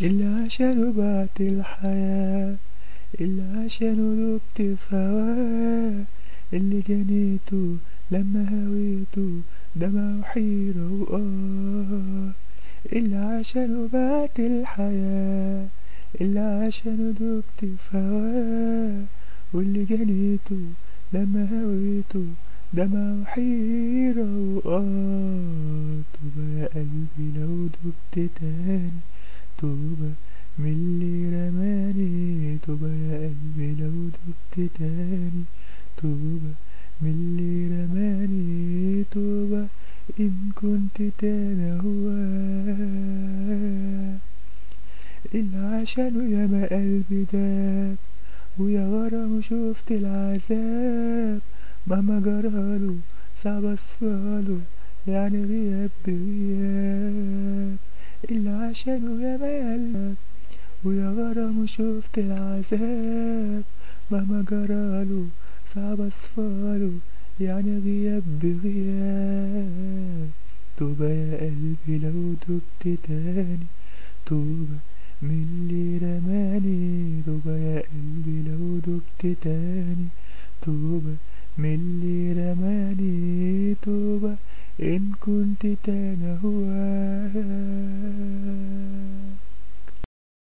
اللي عشانه بعت الحياة اللي عشانه دبت في هواه اللي جنيته لما هويته دمع وحيرة وآه اللي عشانه بعت الحياة اللي عشانه دبت في هواه واللي جنيته لما هويته دمع وحيرة وآه طوبى يا قلبي لو دبت تاني توبة من اللي رماني توبة يا قلبي لو دبت تاني توبة من اللي رماني توبة إن كنت تاني هو اللي عشانه ياما قلبي داب ويا غرام شفت العذاب مهما جراله صعب اصفاله يعني غياب بغياب اللي عشانه ياما قلب ويا غرام شفت العذاب مهما جراله صعب اصفاله يعني غياب بغياب توبة يا قلبي لو دبت تاني توبة من اللي رماني توبة يا قلبي لو دبت تاني توبة